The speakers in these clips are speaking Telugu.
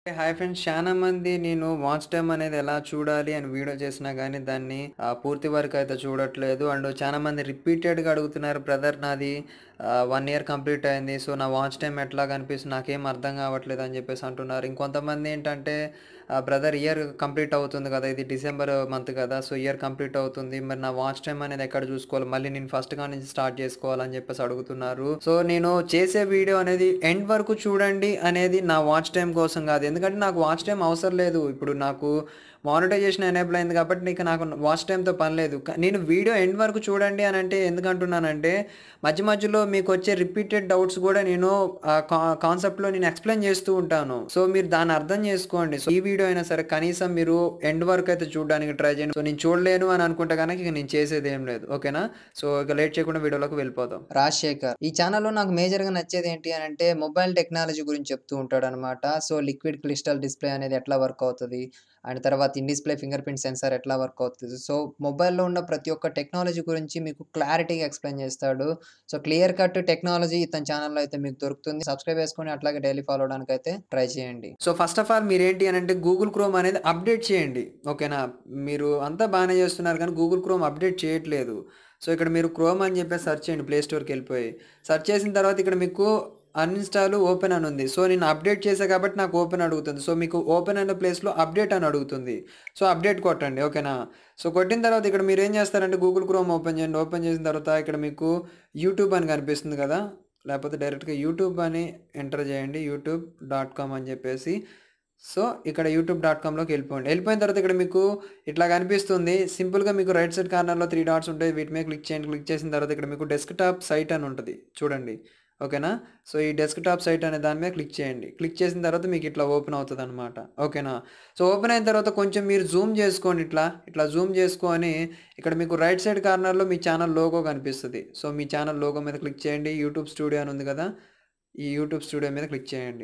హాయ్ ఫ్రెండ్స్ చాలా మంది నేను వాచ్ టైమ్ అనేది ఎలా చూడాలి అని వీడియో చేసినా కానీ దాన్ని ఆ, పూర్తి వరకు అయితే చూడట్లేదు అండ్ చాలా మంది రిపీటెడ్గా అడుగుతున్నారు బ్రదర్ నాది వన్ ఇయర్ కంప్లీట్ అయింది సో నా వాచ్ టైం ఎట్లా కనిపిస్తుంది నాకేం అర్థం కావట్లేదు అని చెప్పేసి అంటున్నారు ఇంకొంతమంది ఏంటంటే బ్రదర్ ఇయర్ కంప్లీట్ అవుతుంది కదా ఇది డిసెంబర్ మంత్ కదా సో ఇయర్ కంప్లీట్ అవుతుంది మరి నా వాచ్ టైం అనేది ఎక్కడ చూసుకోవాలి మళ్ళీ నేను ఫస్ట్ గా నుంచి స్టార్ట్ చేసుకోవాలని చెప్పేసి అడుగుతున్నారు సో నేను చేసే వీడియో అనేది ఎండ్ వరకు చూడండి అనేది నా వాచ్ టైం కోసం కాదు ఎందుకంటే నాకు వాచ్ టైం అవసరం లేదు ఇప్పుడు నాకు మానిటైజేషన్ ఎనేబుల్ అయింది కాబట్టి నీకు నాకు వాచ్ టైంతో పని లేదు కా- నేను వీడియో ఎండ్ వరకు చూడండి అని అంటే ఎందుకు అంటున్నానంటే మధ్య మధ్యలో మీకు వచ్చే రిపీటెడ్ డౌట్స్ కూడా నేను ఆ కాన్సెప్ట్లో నేను ఎక్స్ప్లెయిన్ చేస్తూ ఉంటాను సో మీరు దాన్ని అర్థం చేసుకోండి సో ఈ వీడియో అయినా సరే కనీసం మీరు ఎండ్ వరకు అయితే చూడడానికి ట్రై చేయండి సో నేను చూడలేను అని అనుకుంటే కనుక ఇక నేను చేసేది ఏం లేదు ఓకేనా సో ఇక లేట్ చేయకుండా వీడియోలోకి వెళ్ళిపోదాం రాజశేఖర్ ఈ ఛానల్లో నాకు మేజర్గా నచ్చేది ఏంటి అని అంటే మొబైల్ టెక్నాలజీ గురించి చెప్తూ ఉంటాడు అనమాట సో లిక్విడ్ క్రిస్టల్ డిస్ప్లే అనేది ఎట్లా వర్క్ అవుతుంది అండ్ తర్వాత in display finger print sensor ఎట్లా వర్క్ అవుతుంది సో మొబైల్లో ఉన్న ప్రతి ఒక్క టెక్నాలజీ గురించి మీకు క్లారిటీగా ఎక్స్ప్లెయిన్ చేస్తాడు సో క్లియర్ కట్ టెక్నాలజీ ఇతని ఛానల్లో అయితే మీకు దొరుకుతుంది సబ్స్క్రైబ్ చేసుకొని అట్లాగే డైలీ ఫాలో అవడానికి అయితే ట్రై చేయండి సో ఫస్ట్ ఆఫ్ ఆల్ మీరు ఏంటి అని అంటే గూగుల్ క్రోమ్ అనేది అప్డేట్ చేయండి ఓకేనా మీరు అంతా బాగానే చేస్తున్నారు కానీ గూగుల్ క్రోమ్ అప్డేట్ చేయట్లేదు సో ఇక్కడ మీరు క్రోమ్ అని చెప్పేసి సెర్చ్ చేయండి ప్లే స్టోర్కి వెళ్ళిపోయి సెర్చ్ చేసిన తర్వాత ఇక్కడ మీకు అన్ఇన్స్టాల్ ఓపెన్ అని ఉంది సో నేను అప్డేట్ చేసా కాబట్టి నాకు ఓపెన్ అడుగుతుంది సో మీకు ఓపెన్ అనే ప్లేస్లో అప్డేట్ అని అడుగుతుంది సో అప్డేట్ కొట్టండి ఓకేనా సో కొట్టిన తర్వాత ఇక్కడ మీరు ఏం చేస్తారంటే గూగుల్ క్రోమ్ ఓపెన్ చేయండి ఓపెన్ చేసిన తర్వాత ఇక్కడ మీకు యూట్యూబ్ అని కనిపిస్తుంది కదా లేకపోతే డైరెక్ట్గా యూట్యూబ్ అని ఎంటర్ చేయండి యూట్యూబ్ డాట్ కామ్ అని చెప్పేసి సో ఇక్కడ యూట్యూబ్ డాట్ కామ్లోకి వెళ్ళిపోండి వెళ్ళిపోయిన తర్వాత ఇక్కడ మీకు ఇట్లా కనిపిస్తుంది సింపుల్గా మీకు రైట్ సైడ్ కార్నర్లో త్రీ డాట్స్ ఉంటాయి వీటి మీద క్లిక్ చేయండి క్లిక్ చేసిన తర్వాత ఇక్కడ మీకు డెస్క్టాప్ సైట్ అని ఉంటుంది చూడండి ఓకేనా సో ఈ డెస్క్టాప్ సైట్ అనే దాని మీద క్లిక్ చేయండి క్లిక్ చేసిన తర్వాత మీకు ఇట్లా ఓపెన్ అవుతుంది అనమాట ఓకేనా సో ఓపెన్ అయిన తర్వాత కొంచెం మీరు జూమ్ చేసుకోండి ఇట్లా ఇట్లా జూమ్ చేసుకొని ఇక్కడ మీకు రైట్ సైడ్ కార్నర్లో మీ ఛానల్ లోగో కనిపిస్తుంది సో మీ ఛానల్ లోగో మీద క్లిక్ చేయండి యూట్యూబ్ స్టూడియో అని ఉంది కదా ఈ యూట్యూబ్ స్టూడియో మీద క్లిక్ చేయండి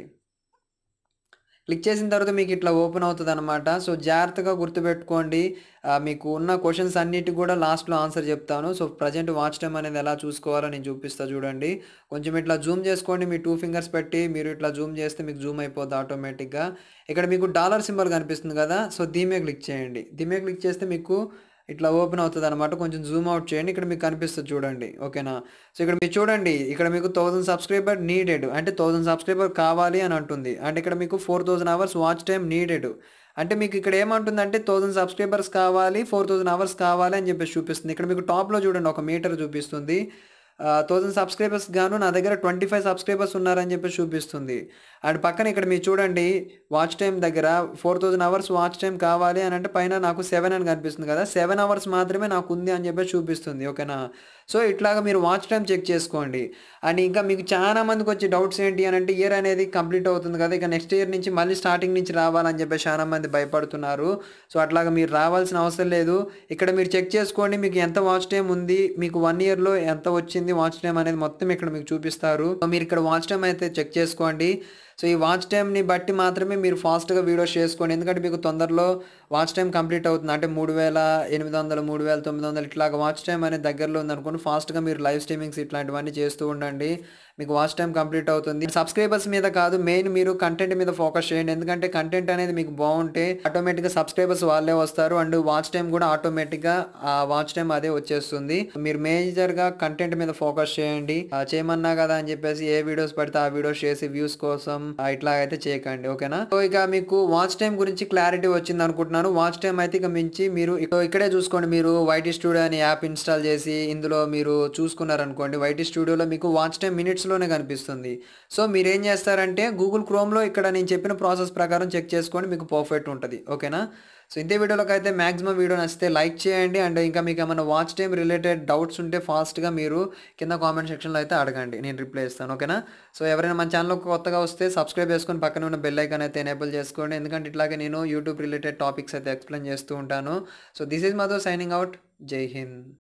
క్లిక్ చేసిన తర్వాత మీకు ఇట్లా ఓపెన్ అవుతుంది అనమాట సో జాగ్రత్తగా గుర్తుపెట్టుకోండి ఆ, మీకు ఉన్న క్వశ్చన్స్ అన్నిటి కూడా లాస్ట్లో ఆన్సర్ చెప్తాను సో ప్రజెంట్ వాచ్ టైం అనేది ఎలా చూసుకోవాలో నేను చూపిస్తా చూడండి కొంచెం ఇట్లా జూమ్ చేసుకోండి మీ టూ ఫింగర్స్ పెట్టి మీరు ఇట్లా జూమ్ చేస్తే మీకు జూమ్ అయిపోద్ది ఆటోమేటిక్గా ఇక్కడ మీకు డాలర్ సింబల్ కనిపిస్తుంది కదా సో దీమే క్లిక్ చేయండి దీమే క్లిక్ చేస్తే మీకు ఇట్లా ఓపెన్ అవుతుంది అనమాట కొంచెం జూమ్ అవుట్ చేయండి ఇక్కడ మీకు కనిపిస్తుంది చూడండి ఓకేనా సో ఇక్కడ మీరు చూడండి ఇక్కడ మీకు థౌసండ్ సబ్స్క్రైబర్ నీడెడ్ అంటే థౌసండ్ సబ్స్క్రైబర్ కావాలి అని అంటుంది అంటే ఇక్కడ మీకు four thousand hours watch time needed అంటే మీకు ఇక్కడ ఏమంటుందంటే థౌసండ్ సబ్స్క్రైబర్స్ కావాలి ఫోర్ థౌసండ్ అవర్స్ కావాలి అని చెప్పేసి చూపిస్తుంది ఇక్కడ మీకు టాప్లో చూడండి ఒక మీటర్ చూపిస్తుంది థౌసండ్ సబ్స్క్రైబర్స్ గాను నా దగ్గర ట్వంటీ ఫైవ్ సబ్స్క్రైబర్స్ ఉన్నారని చెప్పి చూపిస్తుంది అండ్ పక్కన ఇక్కడ మీరు చూడండి వాచ్ టైం దగ్గర four thousand hours watch time కావాలి అని అంటే పైన నాకు సెవెన్ అని కనిపిస్తుంది కదా సెవెన్ అవర్స్ మాత్రమే నాకు ఉంది అని చెప్పి చూపిస్తుంది ఓకేనా సో ఇట్లాగా మీరు వాచ్ టైం చెక్ చేసుకోండి అండ్ ఇంకా మీకు చాలా మందికి వచ్చే డౌట్స్ ఏంటి అని అంటే ఇయర్ అనేది కంప్లీట్ అవుతుంది కదా ఇక నెక్స్ట్ ఇయర్ నుంచి మళ్ళీ స్టార్టింగ్ నుంచి రావాలని చెప్పి చాలా మంది భయపడుతున్నారు సో అట్లాగా మీరు రావాల్సిన అవసరం లేదు ఇక్కడ మీరు చెక్ చేసుకోండి మీకు ఎంత వాచ్ టైం ఉంది మీకు వన్ ఇయర్లో ఎంత వచ్చింది వాచ్ టైం అనేది మొత్తం ఇక్కడ మీకు చూపిస్తారు సో మీరు ఇక్కడ వాచ్ టైం అయితే చెక్ చేసుకోండి సో ఈ వాచ్ టైంని బట్టి మాత్రమే మీరు ఫాస్ట్గా వీడియోస్ చేసుకోండి ఎందుకంటే మీకు తొందరలో వాచ్ టైం కంప్లీట్ అవుతుంది అంటే మూడు వేల ఎనిమిది వందలు మూడు వేల తొమ్మిది వందలు ఇట్లాగా వాచ్ టైం అనేది దగ్గరలో ఉంది అనుకోండి ఫాస్ట్గా మీరు లైవ్ స్ట్రీమింగ్స్ ఇట్లాంటివన్నీ చేస్తూ ఉండండి మీకు వాచ్ టైం కంప్లీట్ అవుతుంది సబ్స్క్రైబర్స్ మీద కాదు మెయిన్ మీరు కంటెంట్ మీద ఫోకస్ చేయండి ఎందుకంటే కంటెంట్ అనేది మీకు బాగుంటే ఆటోమేటిక్గా సబ్స్క్రైబర్స్ వాళ్ళే వస్తారు అండ్ వాచ్ టైం కూడా ఆటోమేటిక్గా ఆ వాచ్ టైం అదే వచ్చేస్తుంది మీరు మేజర్గా కంటెంట్ మీద ఫోకస్ చేయండి ఆ, చేయమన్నా కదా అని చెప్పేసి ఏ వీడియోస్ పడితే ఆ వీడియోస్ చేసి వ్యూస్ కోసం ఆ, ఇట్లా అయితే చేయకండి ఓకేనా సో ఇక మీకు వాచ్ టైం గురించి క్లారిటీ వచ్చింది అనుకుంటున్నాను వాచ్ టైం అయితే ఇక మించి మీరు ఇక- ఇక్కడే చూసుకోండి మీరు వైటీ స్టూడియో అనే యాప్ ఇన్స్టాల్ చేసి ఇందులో మీరు చూసుకున్నారనుకోండి వైటీ స్టూడియోలో మీకు వాచ్ టైం మినిట్స్లోనే కనిపిస్తుంది సో మీరు ఏం చేస్తారంటే గూగుల్ క్రోమ్లో ఇక్కడ నేను చెప్పిన ప్రాసెస్ ప్రకారం చెక్ చేసుకోండి మీకు పర్ఫెక్ట్ ఉంటుంది ఓకేనా సో ఇంతే వీడియోలోకి అయితే మాక్సిమం వీడియో నచ్చితే లైక్ చేయండి అండ్ ఇంకా మీకు ఏమైనా వాచ్ టైం రిలేటెడ్ డౌట్స్ ఉంటే ఫాస్ట్గా మీరు కింద కామెంట్ సెక్షన్లో అయితే అడగండి నేను రిప్లై ఇస్తాను ఓకేనా సో ఎవరైనా మన ఛానల్ కొత్తగా వస్తే సబ్స్క్రైబ్ చేసుకొని పక్కన ఉన్న బెల్ ఐకాన్ అయితే ఎనేబుల్ చేసుకోండి ఎందుకంటే ఇట్లాగే నేను యూట్యూబ్ రిలేటెడ్ టాపిక్స్ అయితే ఎక్స్ప్లెయిన్ చేస్తూ ఉంటాను so this is Madhu signing out Jai Hind